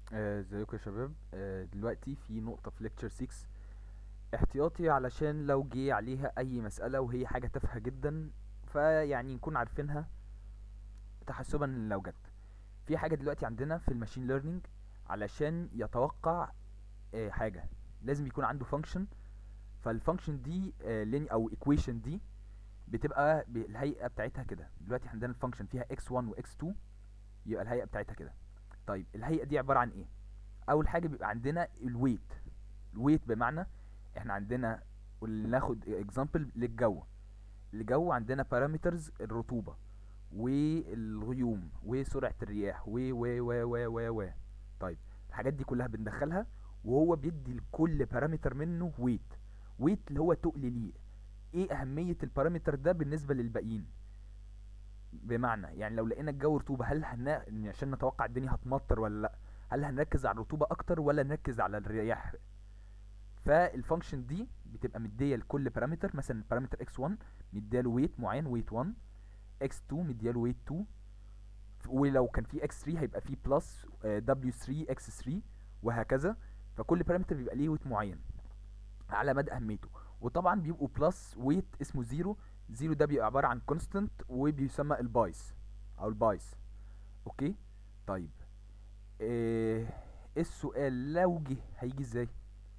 آه، ازيكم يا شباب آه، دلوقتي في نقطة في ليكتشر 6 احتياطي علشان لو جه عليها اي مسألة وهي حاجة تافهة جدا فيعني نكون عارفينها تحسبا لو جت في حاجة دلوقتي عندنا في الماشين ليرنينج علشان يتوقع آه، حاجة لازم يكون عنده فانكشن فالفانكشن دي آه، لين او ايكويشن دي بتبقى بالهيئة بتاعتها كده دلوقتي عندنا الفانكشن فيها x1 و x2 يبقى الهيئة بتاعتها كده طيب الهيئة دي عبارة عن ايه اول حاجه بيبقى عندنا الويت الويت بمعنى احنا عندنا ناخد اكزامبل للجو الجو عندنا بارامترز الرطوبه والغيوم وسرعه الرياح و و و و و و طيب الحاجات دي كلها بندخلها وهو بيدي لكل بارامتر منه ويت ويت اللي هو تقل ليه ايه اهميه البارامتر ده بالنسبه للباقيين بمعنى يعني لو لقينا الجو رطوبه هل هن... عشان نتوقع الدنيا هتمطر ولا لا هل هنركز على الرطوبة اكتر ولا نركز على الرياح فالفانكشن دي بتبقى مديه لكل بارامتر مثلا البارامتر x1 مدياله ويت معين ويت 1 x2 مدياله ويت 2 ولو كان في x3 هيبقى في بلس w3 x3 وهكذا فكل بارامتر بيبقى ليه ويت معين على مدى اهميته وطبعا بيبقوا بلس ويت اسمه زيرو زيرو ده بيبقى عباره عن كونستنت وبيسمى البايس او البايس اوكي طيب ايه السؤال لو جه هيجي ازاي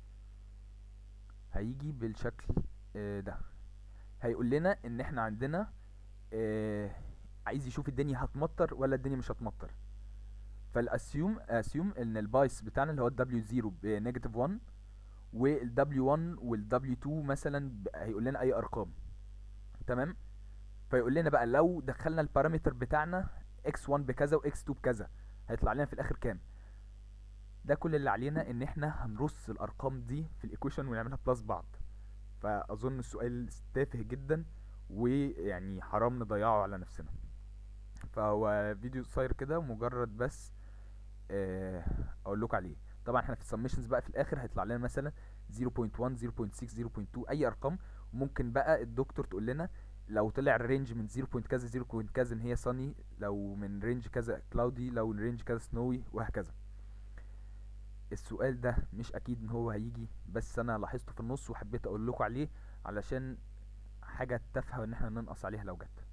هيجي بالشكل آه، ده هيقول لنا ان احنا عندنا آه، عايز يشوف الدنيا هتمطر ولا الدنيا مش هتمطر فالاسيوم اسيوم ان البايس بتاعنا اللي هو الدبليو 0 بنيجاتيف 1 والدبليو 1 والدبليو 2 مثلا ب- هيقول لنا اي ارقام تمام فيقول لنا بقى لو دخلنا البارامتر بتاعنا x1 بكذا وx2 بكذا هيطلع لنا في الاخر كام ده كل اللي علينا ان احنا هنرص الارقام دي في الايكويشن ونعملها بلس بعض فاظن السؤال تافه جدا ويعني حرام نضيعه على نفسنا فهو فيديو قصير كده مجرد بس آه، اقول لكم عليه طبعا احنا في السمشنز بقى في الاخر هيطلع لنا مثلا 0.1 0.6 0.2 اي ارقام ممكن بقى الدكتور تقول لنا لو طلع الرينج من 0. كذا 0. كذا ان هي sunny لو من رينج كذا cloudy لو الرينج كذا snowy وهكذا السؤال ده مش اكيد ان هو هيجي بس انا لاحظته في النص وحبيت اقول لكم عليه علشان حاجة تافهة ان احنا ننقص عليها لو جت